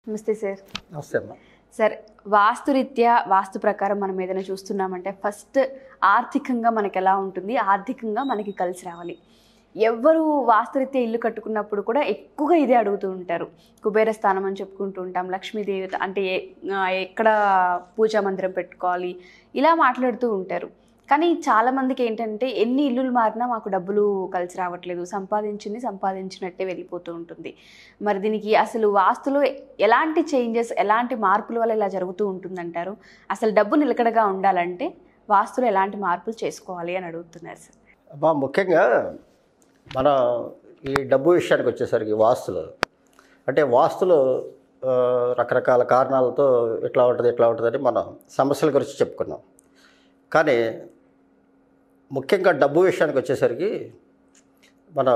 నమస్తే సార్ నమస్తే అమ్మా సార్ వాస్తురీత్యా వాస్తు ప్రకారం మనం ఏదైనా చూస్తున్నామంటే ఫస్ట్ ఆర్థికంగా మనకి ఎలా ఉంటుంది ఆర్థికంగా మనకి కలిసి రావాలి ఎవ్వరు వాస్తురీత్యా ఇల్లు కట్టుకున్నప్పుడు కూడా ఎక్కువగా ఇదే అడుగుతూ ఉంటారు కుబేర స్థానం అని చెప్పుకుంటూ ఉంటాం లక్ష్మీదేవత అంటే ఏ- ఆ, ఎక్కడ పూజా మందిరం పెట్టుకోవాలి ఇలా మాట్లాడుతూ ఉంటారు కానీ చాలా మందికి ఏంటంటే ఎన్ని ఇల్లులు మారినా మాకు డబ్బులు కలిసి రావట్లేదు సంపాదించింది సంపాదించినట్టే వెళ్ళిపోతూ ఉంటుంది మరి దీనికి అసలు వాస్తులో ఎలాంటి చేంజెస్ ఎలాంటి మార్పుల వల్ల ఇలా జరుగుతూ ఉంటుందంటారు అసలు డబ్బు నిలకడగా ఉండాలంటే వాస్తులో ఎలాంటి మార్పులు చేసుకోవాలి అని అడుగుతున్నారు సార్ అమ్మా ముఖ్యంగా మన ఈ డబ్బు విషయానికి వచ్చేసరికి వాస్తులు అంటే వాస్తులు ఆ, రకరకాల కారణాలతో ఇట్లా ఉంటుంది ఇట్లా ఉంటుందని మనం సమస్యల గురించి చెప్పుకున్నాం కానీ ముఖ్యంగా డబ్బు విషయానికి వచ్చేసరికి మనం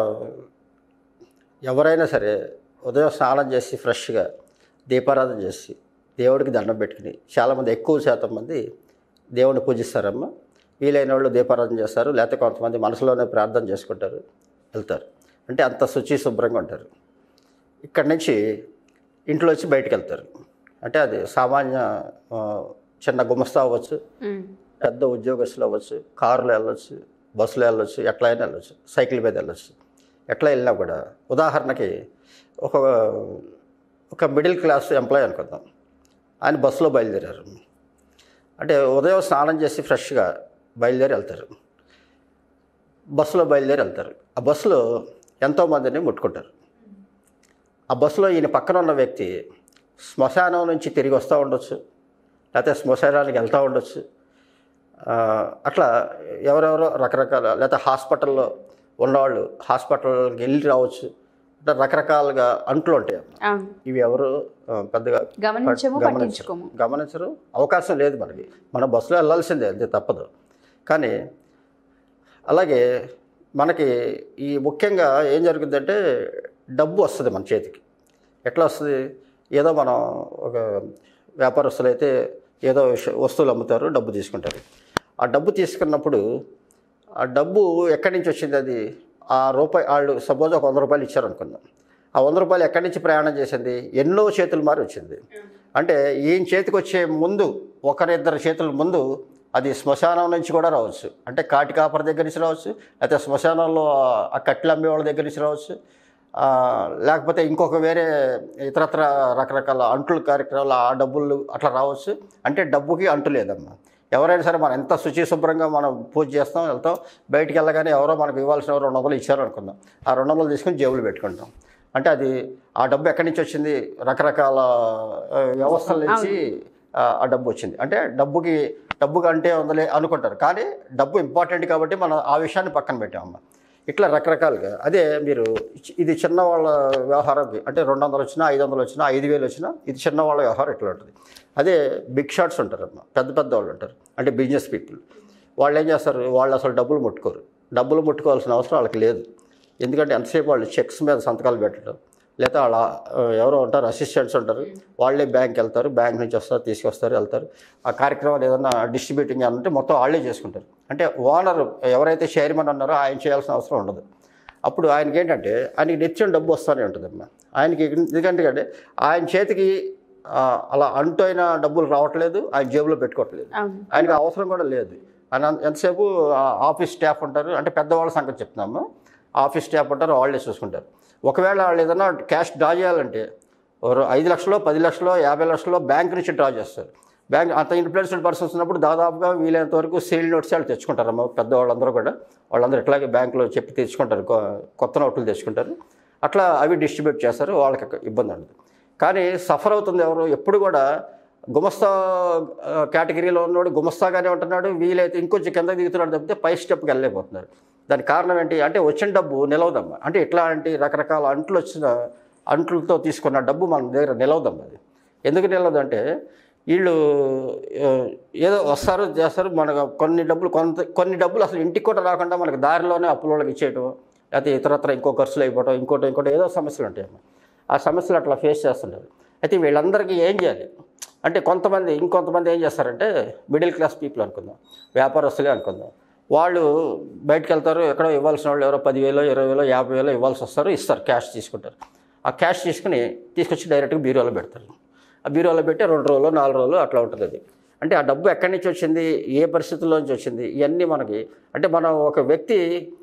ఎవరైనా సరే ఉదయం స్నానం చేసి ఫ్రెష్గా దీపారాధన చేసి దేవుడికి దండం పెట్టుకుని చాలామంది ఎక్కువ శాతం మంది దేవుడిని పూజిస్తారమ్మా వీలైన వాళ్ళు దీపారాధన చేస్తారు లేకపోతే కొంతమంది మనసులోనే ప్రార్థన చేసుకుంటారు వెళ్తారు అంటే అంత శుచి శుభ్రంగా ఉంటారు ఇక్కడి నుంచి ఇంట్లో వచ్చి బయటికి వెళ్తారు అంటే అది సామాన్య ఆ, చిన్న గుమస్తా అవ్వచ్చు పెద్ద ఉద్యోగస్తులు అవ్వచ్చు కారులో వెళ్ళొచ్చు బస్సులో వెళ్ళొచ్చు ఎట్లా అయినా వెళ్ళొచ్చు సైకిల్ మీద వెళ్ళొచ్చు ఎట్లా వెళ్ళినా కూడా ఉదాహరణకి ఒక ఒక మిడిల్ క్లాస్ ఎంప్లాయ్ అనుకుందాం ఆయన బస్సులో బయలుదేరారు అంటే ఉదయం స్నానం చేసి ఫ్రెష్గా బయలుదేరి వెళ్తారు బస్సులో బయలుదేరి వెళ్తారు ఆ బస్సులో ఎంతోమందిని ముట్టుకుంటారు ఆ బస్సులో ఈయన పక్కన ఉన్న వ్యక్తి శ్మశానం నుంచి తిరిగి వస్తూ ఉండొచ్చు లేకపోతే శ్మశానానికి వెళ్తూ ఉండొచ్చు ఆ, అట్లా ఎవరెవరో రకరకాల లేకపోతే హాస్పిటల్లో ఉన్నవాళ్ళు హాస్పిటల్కి వెళ్ళి రావచ్చు అంటే రకరకాలుగా అంట్లు ఉంటాయి అవును ఇవి ఎవరు ఆ, పెద్దగా గమనించము గమనించరు. పట్టించుకోము గమనించరు అవకాశం లేదు మనకి మన బస్సులో వెళ్ళాల్సిందే అంతే తప్పదు కానీ అలాగే మనకి ఈ ముఖ్యంగా ఏం జరుగుతుందంటే డబ్బు వస్తుంది మన చేతికి ఎట్లా వస్తుంది ఏదో మనం ఒక వ్యాపారస్తులు అయితే ఏదో విష- వస్తువులు అమ్ముతారు డబ్బు తీసుకుంటారు ఆ డబ్బు తీసుకున్నప్పుడు ఆ డబ్బు ఎక్కడి నుంచి వచ్చింది అది ఆ రూపాయి వాళ్ళు సపోజ్ ఒక వంద రూపాయలు ఇచ్చారు అనుకుందాం ఆ వంద రూపాయలు ఎక్కడి నుంచి ప్రయాణం చేసింది ఎన్నో చేతులు మారి వచ్చింది అంటే ఈయన చేతికి వచ్చే ముందు ఒకరిద్దరు చేతుల ముందు అది శ్మశానం నుంచి కూడా రావచ్చు అంటే కాటి కాపర్ దగ్గర నుంచి రావచ్చు లేకపోతే శ్మశానంలో ఆ కట్టెలు అమ్మే వాళ్ళ దగ్గర నుంచి రావచ్చు ఆ, లేకపోతే ఇంకొక వేరే ఇతరత్ర రకరకాల అంటుల కార్యక్రమాలు ఆ డబ్బులు అట్లా రావచ్చు అంటే డబ్బుకి అంటు లేదమ్మా ఎవరైనా సరే మనం ఎంత శుచి శుభ్రంగా మనం పూజ చేస్తాం వెళ్తాం బయటికి వెళ్ళగానే ఎవరో మనకు ఇవ్వాల్సిన ఎవరో రెండు వందలు ఇచ్చారు అనుకుందాం ఆ రెండు వందలు తీసుకుని జేబులు పెట్టుకుంటాం అంటే అది ఆ డబ్బు ఎక్కడి నుంచి వచ్చింది రకరకాల ఆ, వ్యవస్థల నుంచి ఆ ఆ డబ్బు వచ్చింది అంటే డబ్బుకి డబ్బుకి అంటే ఉందలే అనుకుంటారు కానీ డబ్బు ఇంపార్టెంట్ కాబట్టి మనం ఆ విషయాన్ని పక్కన పెట్టామమ్మ ఇట్లా రకరకాలుగా అదే మీరు చి- ఇది చిన్నవాళ్ళ వ్యవహారంకి అంటే రెండు వందలు వచ్చినా ఐదు వందలు వచ్చినా ఐదు వేలు వచ్చినా ఇది చిన్నవాళ్ళ వ్యవహారం ఇట్లా ఉంటుంది అదే బిగ్ షాట్స్ ఉంటారమ్మా పెద్ద పెద్ద వాళ్ళు ఉంటారు అంటే బిజినెస్ పీపుల్ వాళ్ళు ఏం చేస్తారు వాళ్ళు అసలు డబ్బులు ముట్టుకోరు డబ్బులు ముట్టుకోవాల్సిన అవసరం వాళ్ళకి లేదు ఎందుకంటే ఎంతసేపు వాళ్ళు చెక్స్ మీద సంతకాలు పెట్టడం లేదా వాళ్ళ ఆ, ఎవరో ఉంటారు అసిస్టెంట్స్ ఉంటారు వాళ్ళే బ్యాంక్ వెళ్తారు బ్యాంక్ నుంచి వస్తారు తీసుకొస్తారు వెళ్తారు ఆ కార్యక్రమాలు ఏదన్నా డిస్ట్రిబ్యూటింగ్ అంటే మొత్తం వాళ్ళే చేసుకుంటారు అంటే ఓనర్ ఎవరైతే చైర్మన్ ఉన్నారో ఆయన చేయాల్సిన అవసరం ఉండదు అప్పుడు ఆయనకి ఏంటంటే ఆయనకి నిత్యం డబ్బు వస్తూనే ఉంటుందమ్మా ఆయనకి ఎందుకంటే అంటే ఆయన చేతికి ఆ, అలా అంటూ అయిన డబ్బులు రావట్లేదు ఆయన జేబులో పెట్టుకోవట్లేదు అవును ఆయనకి అవసరం కూడా లేదు ఆయన ఎంతసేపు ఆ ఆఫీస్ స్టాఫ్ ఉంటారు అంటే పెద్దవాళ్ళ సంగతి చెప్తున్నాము ఆఫీస్ స్టాఫ్ ఉంటారు వాళ్ళే చూసుకుంటారు ఒకవేళ వాళ్ళు ఏదైనా క్యాష్ డ్రా చేయాలంటే ఓ రో- ఐదు లక్షలు పది లక్షలు యాభై లక్షలు బ్యాంక్ నుంచి డ్రా చేస్తారు బ్యాంక్ అంత ఇన్ఫ్లుయెన్స్డ్ పర్సన్స్ ఉన్నప్పుడు దాదాపుగా వీలైనంత వరకు సీల్ నోట్స్ వాళ్ళు తెచ్చుకుంటారమ్మా పెద్దవాళ్ళందరూ కూడా వాళ్ళందరూ ఇట్లాగే బ్యాంకులో చెప్పి తెచ్చుకుంటారు కొ- కొత్త నోట్లు తెచ్చుకుంటారు అట్లా అవి డిస్ట్రిబ్యూట్ చేస్తారు వాళ్ళకి ఇబ్బంది ఉండదు కానీ సఫర్ అవుతుంది ఎవరు ఎప్పుడు కూడా గుమస్తా ఆ, కేటగిరీలో ఉన్నవాడు గుమస్తాగానే ఉంటున్నాడు వీలైతే ఇంకొంచెం కిందకి దిగుతున్నాడు తప్పితే పై స్టెప్కి వెళ్ళలేకపోతున్నారు దానికి కారణం ఏంటి అంటే వచ్చిన డబ్బు నిలవదమ్మా అంటే ఇట్లాంటి రకరకాల అంట్లు వచ్చిన అంట్లతో తీసుకున్న డబ్బు మన దగ్గర నిలవదమ్మా అది ఎందుకు నిలవదంటే వీళ్ళు ఆ, ఏదో వస్తారు చేస్తారు మనకు కొన్ని డబ్బులు కొంత కొన్ని డబ్బులు అసలు ఇంటికి కూడా రాకుండా మనకు దారిలోనే అప్పులోళ్ళకి ఇచ్చేయటం లేకపోతే ఇతరత్ర ఇంకో ఖర్చులు అయిపోవటం ఇంకోటి ఇంకోటి ఏదో సమస్యలు ఉంటాయమ్మా ఆ సమస్యలు అట్లా ఫేస్ చేస్తుంటారు అయితే వీళ్ళందరికీ ఏం చేయాలి అంటే కొంతమంది ఇంకొంతమంది ఏం చేస్తారంటే మిడిల్ క్లాస్ పీపుల్ అనుకుందాం వ్యాపారస్తులే అనుకుందాం వాళ్ళు బయటకు వెళ్తారు ఎక్కడో ఇవ్వాల్సిన వాళ్ళు ఎవరో పదివేలో ఇరవై వేలో యాభై వేలో ఇవ్వాల్సి వస్తారు ఇస్తారు క్యాష్ తీసుకుంటారు ఆ క్యాష్ తీసుకుని తీసుకొచ్చి డైరెక్ట్గా బీరోలో పెడతారు ఆ బీరోలో పెట్టి రెండు రోజులు నాలుగు రోజులు అట్లా ఉంటుంది అది అంటే ఆ డబ్బు ఎక్కడి నుంచి వచ్చింది ఏ పరిస్థితుల్లో నుంచి వచ్చింది ఇవన్నీ మనకి అంటే మనం ఒక వ్యక్తి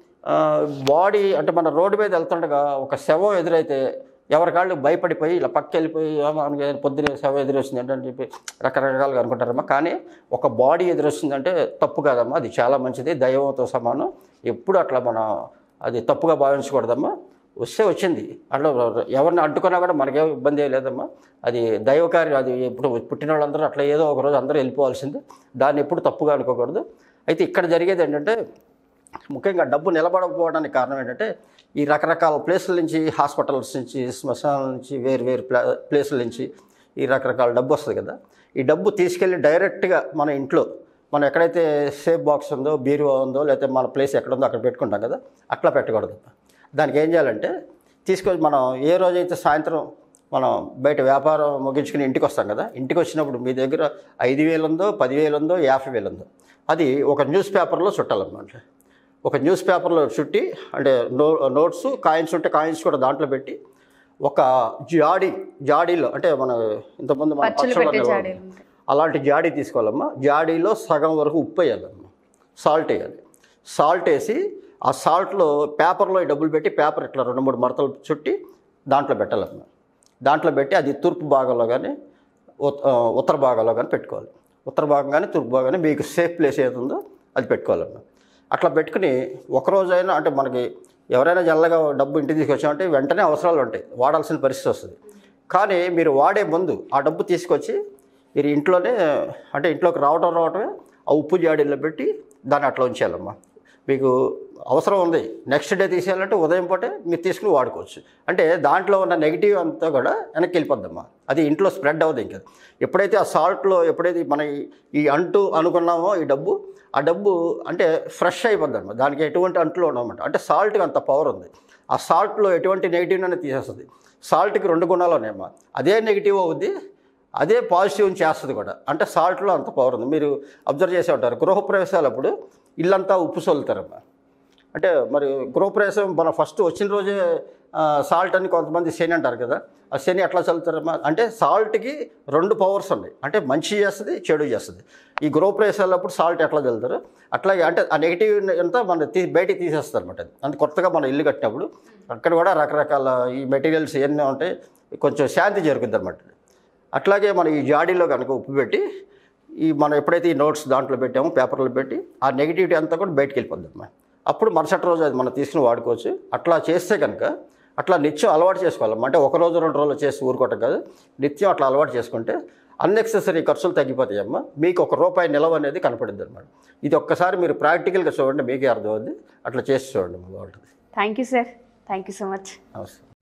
బాడీ అంటే మన రోడ్డు మీద వెళ్తుండగా ఒక శవం ఎదురైతే ఎవరికాళ్ళు భయపడిపోయి ఇలా పక్క వెళ్ళిపోయి "ఆ, మనకి పొద్దున శవం ఎదురొచ్చింది ఏంటని చెప్పి రకరకాలుగా అనుకుంటారమ్మా కానీ ఒక బాడీ ఎదురొస్తుందంటే తప్పు కాదమ్మా అది చాలా మంచిది దైవంతో సమానం ఎప్పుడు అట్లా మనం అది తప్పుగా భావించకూడదమ్మా వస్తే వచ్చింది అట్లా ఎవరిని అడ్డుకున్నా కూడా మనకేం ఇబ్బంది ఏం లేదమ్మా అది దైవకార్యం అది ఇప్పుడు పుట్టిన వాళ్ళందరూ అట్లా ఏదో ఒక రోజు అందరూ వెళ్ళిపోవాల్సింది దాన్ని ఎప్పుడు తప్పుగా అనుకోకూడదు అయితే ఇక్కడ జరిగేది ఏంటంటే ముఖ్యంగా డబ్బు నిలబడకపోవడానికి కారణం ఏంటంటే ఈ రకరకాల ప్లేసుల నుంచి హాస్పిటల్స్ నుంచి శ్మశానాల నుంచి వేరు వేరు ప్లా ప్లేసుల నుంచి ఈ రకరకాల డబ్బు వస్తుంది కదా ఈ డబ్బు తీసుకెళ్ళి డైరెక్ట్గా మన ఇంట్లో మనం ఎక్కడైతే సేఫ్ బాక్స్ ఉందో బీరువా ఉందో లేకపోతే మన ప్లేస్ ఎక్కడ ఉందో అక్కడ పెట్టుకుంటాం కదా అట్లా పెట్టకూడదు దానికి ఏం చేయాలంటే తీసుకొని మనం ఏ రోజైతే సాయంత్రం మనం బయట వ్యాపారం ముగించుకుని ఇంటికి వస్తాం కదా ఇంటికి వచ్చినప్పుడు మీ దగ్గర ఐదు వేలు ఉందో పదివేలు ఉందో యాభై వేలు ఉందో అది ఒక న్యూస్ పేపర్లో చుట్టాలన్నమాట ఒక న్యూస్ పేపర్లో చుట్టి అంటే నో నోట్స్ కాయిన్స్ ఉంటే కాయిన్స్ కూడా దాంట్లో పెట్టి ఒక జాడీ జాడీలో అంటే మన ఇంతకుముందు మన పచ్చళ్ళు పచ్చళ్ళ పెట్టే నిల్వ జాడీలు ఉంది. ఉంటాయి. అలాంటి జాడీ తీసుకోవాలమ్మా జాడీలో సగం వరకు ఉప్పు వేయాలమ్మా సాల్ట్ వేయాలి సాల్ట్ వేసి ఆ సాల్ట్లో పేపర్లో ఈ డబ్బులు పెట్టి పేపర్ ఇట్లా రెండు మూడు మడతలు చుట్టి దాంట్లో పెట్టాలమ్మా దాంట్లో పెట్టి అది తూర్పు భాగంలో కానీ ఉత్- ఆ, ఉత్తర భాగంలో కానీ పెట్టుకోవాలి ఉత్తర భాగం కానీ తూర్పు భాగం కానీ మీకు సేఫ్ ప్లేస్ ఏది ఉందో అది పెట్టుకోవాలమ్మా అట్లా పెట్టుకుని ఒక రోజైనా అంటే మనకి ఎవరైనా జల్లగా డబ్బు ఇంటికి తీసుకొచ్చామంటే వెంటనే అవసరాలు ఉంటాయి వాడాల్సిన పరిస్థితి వస్తుంది కానీ మీరు వాడే ముందు ఆ డబ్బు తీసుకొచ్చి మీరు ఇంట్లోనే అంటే ఇంట్లోకి రావటం రావటమే ఆ ఉప్పు జాడీలో పెట్టి దాన్ని అట్లా ఉంచేయాలమ్మా మీకు అవసరం ఉంది నెక్స్ట్ డే తీసేయాలంటే ఉదయం పూటే మీరు తీసుకుని వాడుకోవచ్చు అంటే దాంట్లో ఉన్న నెగిటివ్ అంతా కూడా వెనక్కి వెళ్ళిపోద్దమ్మా అది ఇంట్లో స్ప్రెడ్ అవ్వదు ఇంకా ఎప్పుడైతే ఆ సాల్ట్లో ఎప్పుడైతే మన ఈ- ఈ అంటు అనుకున్నామో ఈ డబ్బు ఆ డబ్బు అంటే ఫ్రెష్ అయిపోద్ది అనమాట దానికి ఎటువంటి అంటులో ఉండమాట అంటే సాల్ట్కి అంత పవర్ ఉంది ఆ సాల్ట్లో ఎటువంటి నెగిటివ్ అనేది తీసేస్తుంది సాల్ట్కి రెండు గుణాలు ఉన్నాయమ్మా అదే నెగిటివ్ అవుద్ది అదే పాజిటివ్ చేస్తుంది కూడా అంటే సాల్ట్లో అంత పవర్ ఉంది మీరు అబ్జర్వ్ చేసే ఉంటారు గృహప్రవేశాలప్పుడు ఇల్లంతా ఉప్పు చల్లుతారమ్మా అంటే మరి గృహప్రవేశం మన ఫస్ట్ వచ్చిన రోజే సాల్ట్ అని కొంతమంది శని అంటారు కదా ఆ శని ఎట్లా చల్లుతారమ్మా అంటే సాల్ట్కి రెండు పవర్స్ ఉన్నాయి అంటే మంచి చేస్తుంది చెడు చేస్తుంది ఈ గృహప్రవేశాలప్పుడు సాల్ట్ ఎట్లా చల్లుతారు అట్లాగే అంటే ఆ నెగిటివ్ అంతా మన తీ బయటికి తీసేస్తారు అనమాట అంటే కొత్తగా మనం ఇల్లు కట్టినప్పుడు అక్కడ కూడా రకరకాల ఈ మెటీరియల్స్ ఇవన్నీ ఉంటాయి కొంచెం శాంతి జరుగుద్ది అనమాట అట్లాగే మనం ఈ జాడీలో కనుక ఉప్పు పెట్టి ఈ మనం ఎప్పుడైతే ఈ నోట్స్ దాంట్లో పెట్టామో పేపర్లో పెట్టి ఆ నెగిటివిటీ అంతా కూడా బయటికి వెళ్ళిపోద్ది అమ్మా అప్పుడు మరుసటి రోజు అది మనం తీసుకుని వాడుకోవచ్చు అట్లా చేస్తే కనుక అట్లా నిత్యం అలవాటు చేసుకోవాలమ్మా అంటే ఒక రోజు రెండు రోజులు చేసి ఊరుకోవటం కాదు నిత్యం అట్లా అలవాటు చేసుకుంటే అన్నెసెసరీ ఖర్చులు తగ్గిపోతాయమ్మా మీకు ఒక రూపాయి నిలవ అనేది కనపడుద్ది అనమాట ఇది ఒక్కసారి మీరు ప్రాక్టికల్గా చూడండి మీకే అర్థమవుద్ది అట్లా చేసి చూడండి బాగుంటుంది thank you sir thank you so much నమస్తే